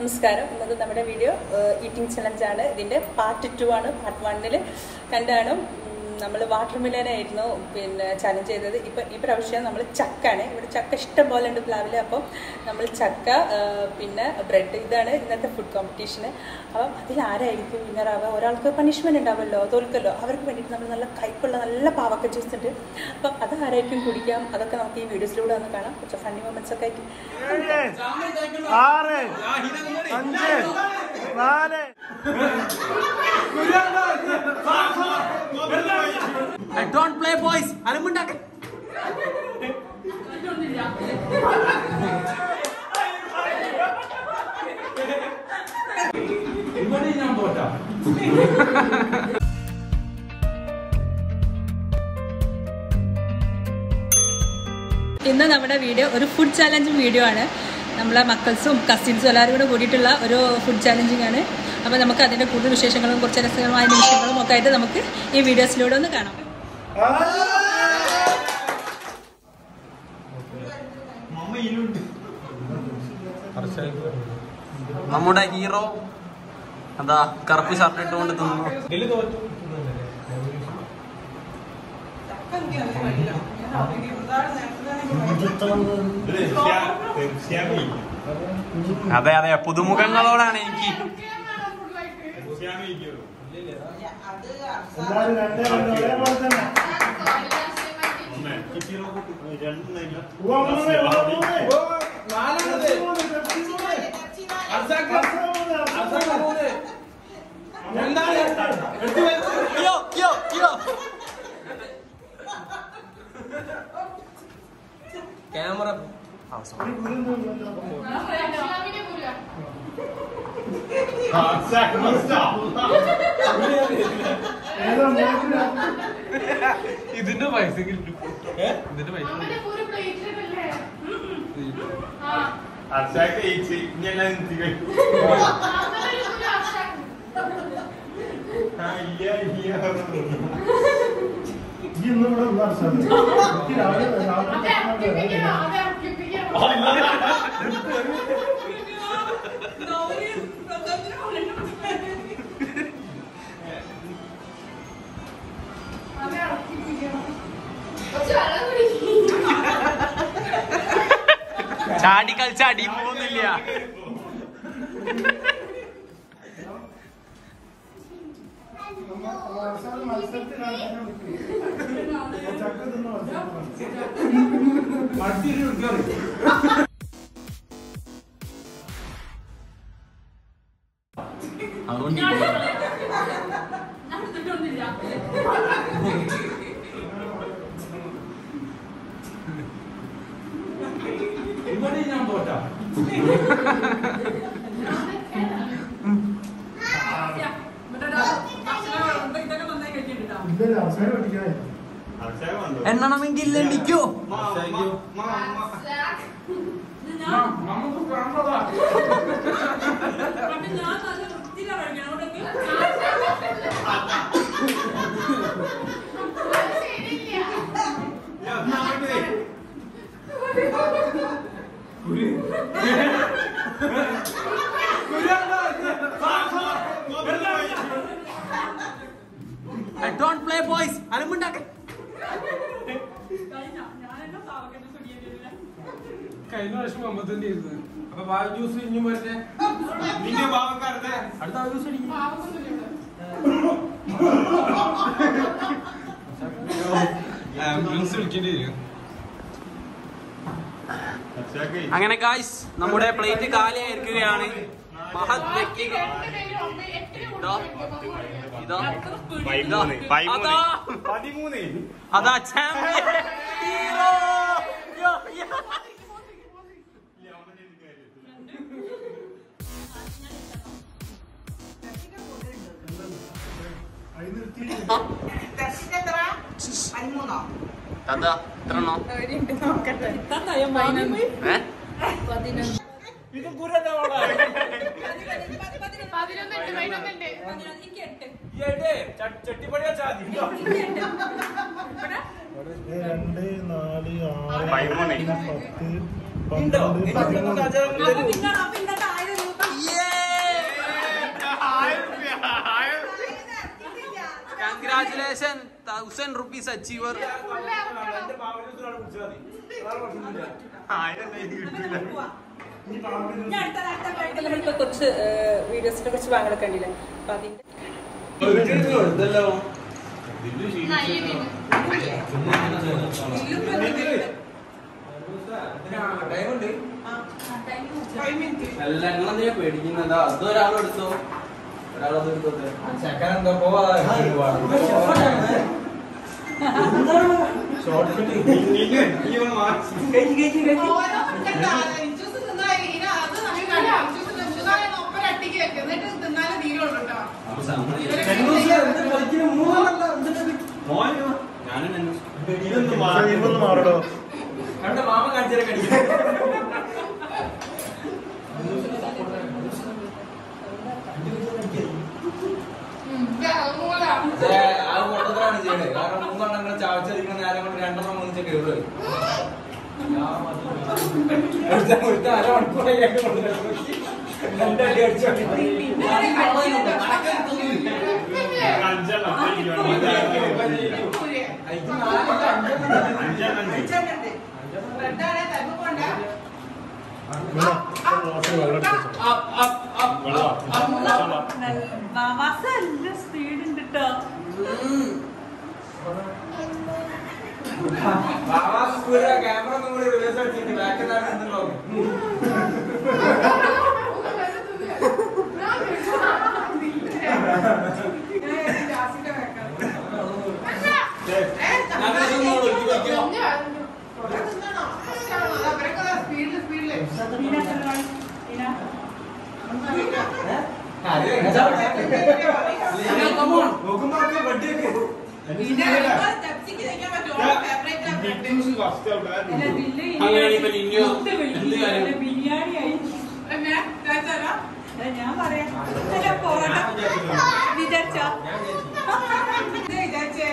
നമസ്കാരം ഇന്നത്തെ നമ്മുടെ വീഡിയോ ഈറ്റിംഗ് ചലഞ്ചാണ് ഇതിൻ്റെ പാർട്ട് ടു ആണ് പാർട്ട് വണ്ണിൽ കണ്ടാണ് നമ്മൾ വാട്ടർ മിലനായിരുന്നു പിന്നെ ചലഞ്ച് ചെയ്തത് ഇപ്പം ഈ പ്രാവശ്യം നമ്മൾ ചക്കാണ് ഇവിടെ ചക്ക ഇഷ്ടം പോലെ ഉണ്ട് പ്ലാവിൽ അപ്പം നമ്മൾ ചക്ക ആ, പിന്നെ ബ്രെഡ് ഇതാണ് ഇന്നത്തെ ഫുഡ് കോമ്പറ്റീഷന് അപ്പം അതിൽ ആരായിരിക്കും വിന്നറാവുക ഒരാൾക്ക് പണിഷ്മെൻറ്റ് ഉണ്ടാവുമല്ലോ തോൽക്കല്ലോ അവർക്ക് വേണ്ടിയിട്ട് നമ്മൾ നല്ല കയ്പുള്ള നല്ല പാവക്ക ജ്യൂസ് ഉണ്ട് അപ്പം അത് ആരായിരിക്കും കുടിക്കാം അതൊക്കെ നമുക്ക് ഈ വീഡിയോസിലൂടെ ഒന്ന് കാണാം കുറച്ച് ഫണ്ണി മൊമെൻറ്റ്സ് ഒക്കെ ആയിട്ട് ആറ് അഞ്ച് നാല് ഡോണ്ട് പ്ലേ ബോയ്സ് അലമുണ്ടാക്ക ഇന്ന് നമ്മുടെ വീഡിയോ ഒരു ഫുഡ് ചാലഞ്ചിങ് വീഡിയോ ആണ് നമ്മളെ മക്കൾസും കസിൻസും എല്ലാവരും കൂടെ കൂടിയിട്ടുള്ള ഒരു ഫുഡ് ചാലഞ്ചിങ് ആണ് അപ്പോൾ നമുക്ക് അതിൻ്റെ കൂടുതൽ വിശേഷങ്ങളും കുറച്ച് രസകരമായ നിമിഷങ്ങളും ഒക്കെ ആയിട്ട് നമുക്ക് ഈ വീഡിയോസിലൂടെ ഒന്ന് കാണാം നമ്മുടെ ഹീറോ അതാ കറുപ്പ് ഷർട്ട് ഇട്ടുകൊണ്ട് തിന്നു അതെ അതെ പുതുമുഖങ്ങളോടാണ് എനിക്ക് എല്ലാവരും രണ്ടേ രണ്ട് ഒരേപോലെ തന്നെ ഉവ്വ, മൂന്ന്, ഉവ്വ, മൂന്ന്. മൂന്ന്, പെപ്സി മൂന്ന്. പെപ്സി മൂന്ന്, പെപ്സി മൂന്ന്. യോ, യോ, യോ. ക്യാമറ ഒരു ഗുരുന്നും ഇല്ലല്ലോ. ഏതോ മൂക്കിലാ. ഇതിന്റെ പൈസ കിട്ടും ഇതിന്റെ പൈസ ഈ ഇന്നും ഇവിടെ ഉള്ള ആൾക്കാരാണ്. എനിക്ക് രാവിലെ രാവിലെ ഭക്ഷണം ചാടി കളിച്ച അടി പോകുന്നില്ല അവസാനം മത്സരത്തിലാണ് എന്നെ വിളിക്കുന്നത്. ഞാൻ ചക്ക തിന്ന് മത്സരത്തിലാണ്. അതുകൊണ്ട് ഇല്ലല്ല, അവസാനം പഠിക്കാനായിരുന്നു. എണ്ണണമെങ്കിൽ എണ്ണിക്കോ ഡോണ്ട് പ്ലേ ബോയ്സ് അലമുണ്ടാക്ക കഴിഞ്ഞ പ്രാവശ്യം അമ്പത്തന്നെ ഇരുന്നത് അപ്പൊ വായു ജ്യൂസ് ഇഞ്ഞും വരട്ടെ അടുത്ത വായു ജ്യൂസ് അടിക്കും ആംബുലൻസ് വിളിക്കേണ്ടി വരും അങ്ങനെ ഗായ്സ് നമ്മുടെ പ്ലേറ്റ് കാലിയായിരിക്കുകയാണ് മഹത് വ്യക്തി ഇതാ ഇതാ ഇതാ അതാ അതാ ചാമ്പ്യൻ ഹീറോ യോ, യോ. അത് നിർത്തി. അതാ എത്ര എണ്ണോ ഏ ചട്ടിപ്പടിയാ ചാതി ഏ, രണ്ട് നാല് ആറ് പതിമൂന്ന്. പത്ത് ഉണ്ടോ പന്ത്രണ്ട് ഇന്നത്തെ പതിമൂന്ന് രാജാവ് അപ്പൊ നിങ്ങൾ അപ്പൊ ഇന്നത്തെ ആയിരം രൂപ കൺഗ്രാചുലേഷൻ തൗസൻഡ് റുപ്പീസ് അച്ചീവർ നമ്മളിപ്പോ കുറച്ച് വീഡിയോസിനെ കുറിച്ച് വാങ്ങലൊക്കെ ഉണ്ടല്ലേ അപ്പൊ അതിന്റെ അല്ല നിങ്ങളെന്തിനാ പേടിക്കുന്നതാ അത് ഒരാളെടുത്തോ ഒരാളത് എടുത്തോട്ടെ ഇതൊന്ന് മാറടോ മാമ കാണിച്ചാലേ കടിക്കും പക്ഷേ ആ കൂട്ടത്തിലാണ് ചെയ്യണത് കാരണം മൂന്നെണ്ണം ഇങ്ങനെ ചാവച്ചടിക്കുന്ന നേരം കൊണ്ട് രണ്ടെണ്ണം മൂന്ന് കയറുക ഒരുത്ത അരമണിക്കൂറായി കേട്ട് കൊണ്ട് രണ്ടടി അടിച്ചോണ്ടി സ്പീഡ് ഉണ്ട് കേട്ടോ ക്യാമറ ഒന്നും കൂടി റിവേഴ്സ് അടിച്ചിട്ട് ബാക്കിൽ നിന്നാണ് എന്തുണ്ടാവും നോക്കുമ്പോ വണ്ടിയൊക്കെ അങ്ങനെയാണിപ്പോ നിന്നോ എന്ത് കാര്യം ബിരിയാണിയായി ഞാൻ പറയാം പൊറോട്ട വിചാരിച്ചോ വിചാരിച്ചേ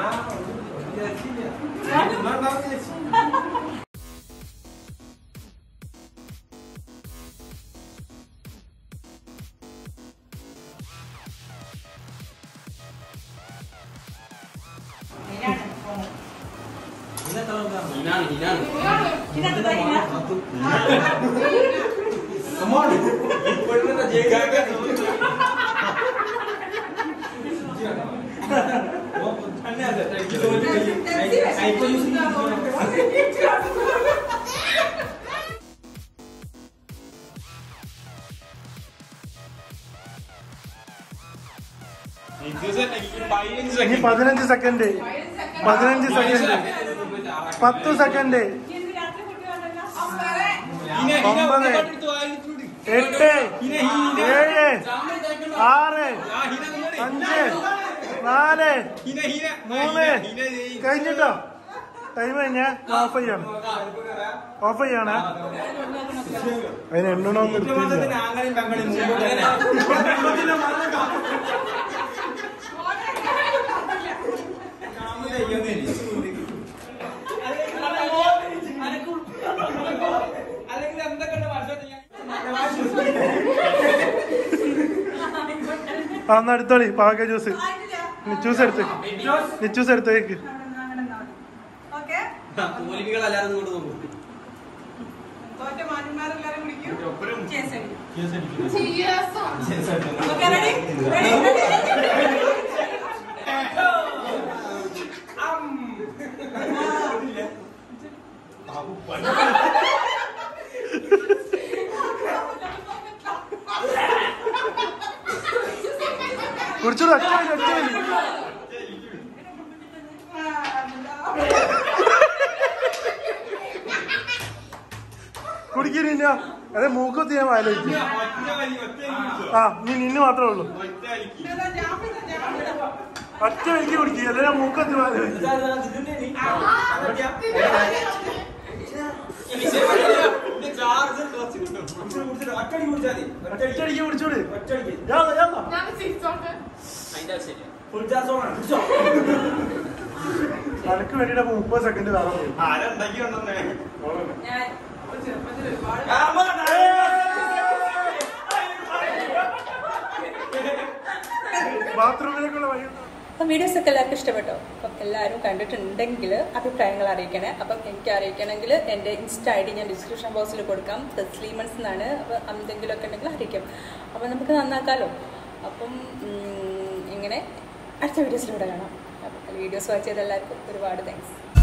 ഇനാണ് ഇനാണ് ഇപ്പോഴത്തെ ജയിക്കാൻ ഇനി പതിനഞ്ച് സെക്കൻഡ് പതിനഞ്ച് സെക്കൻഡ് പത്ത് സെക്കൻഡ് ഒമ്പത് എട്ട് ഏഴ് ആറ് അഞ്ച് നാല് മൂന്ന് കഴിഞ്ഞിട്ടോ ടൈം കഴിഞ്ഞാ ഓഫ് ചെയ്യാണ് ഓഫ് ചെയ്യാണ് അതിന് എണ്ണണോന്ന് എടുത്തില്ല അല്ലെങ്കിൽ എന്തൊക്കെ വർഷത്തിൽ ആ എന്നാ എടുത്തോളി പാക ജ്യൂസ് നിച്ചൂസ് എടുത്തേക്ക് നിച്ചൂസ് എടുത്തേക്ക് ഓക്കെ തോൽവികളല്ലാതെ ഇങ്ങോട്ട് നോക്കും തോറ്റ മാന്യന്മാരെല്ലാരും കുടിക്കും ചേസടി ഓക്കെ റെഡി റെഡി കുടിച്ചോളൂ ഒറ്റ വലി, ഒറ്റ വലി. കുടിക്ക് നിന്ന അതെ മൂക്കത്തി ഞാൻ വായിലേക്ക് ആ നീ നിന്നു മാത്രമേ ഉള്ളൂ ഒറ്റ വലിക്ക് കുടിക്കുക അല്ലെ ഞാൻ മൂക്കത്തി വായിലേക്ക് ഒറ്റയടിക്ക് കുടിച്ചോളൂ യാ യാ അനക്ക് വേണ്ടിട്ട് അപ്പൊ മുപ്പത് സെക്കൻഡ് വേണം ഞാൻ ചെറുപ്പത്തിൽ ഒരുപാട് ബാത്റൂമിലേക്കുള്ള വഴി അപ്പം വീഡിയോസൊക്കെ എല്ലാവർക്കും ഇഷ്ടപ്പെട്ടോ അപ്പം എല്ലാവരും കണ്ടിട്ടുണ്ടെങ്കിൽ അഭിപ്രായങ്ങൾ അറിയിക്കണേ അപ്പം എനിക്ക് അറിയിക്കണമെങ്കിൽ എൻ്റെ ഇൻസ്റ്റ ഐ ഡി ഞാൻ ഡിസ്ക്രിപ്ഷൻ ബോക്സിൽ കൊടുക്കാം തസ്ലീമൻസ് എന്നാണ് അപ്പം എന്തെങ്കിലുമൊക്കെ ഉണ്ടെങ്കിൽ അറിയിക്കാം അപ്പം നമുക്ക് നന്നാക്കാമല്ലോ അപ്പം ഉം, ഇങ്ങനെ അടുത്ത വീഡിയോസിലൂടെ കാണാം അപ്പം വീഡിയോസ് വാച്ച് ചെയ്ത എല്ലാവർക്കും ഒരുപാട് താങ്ക്സ്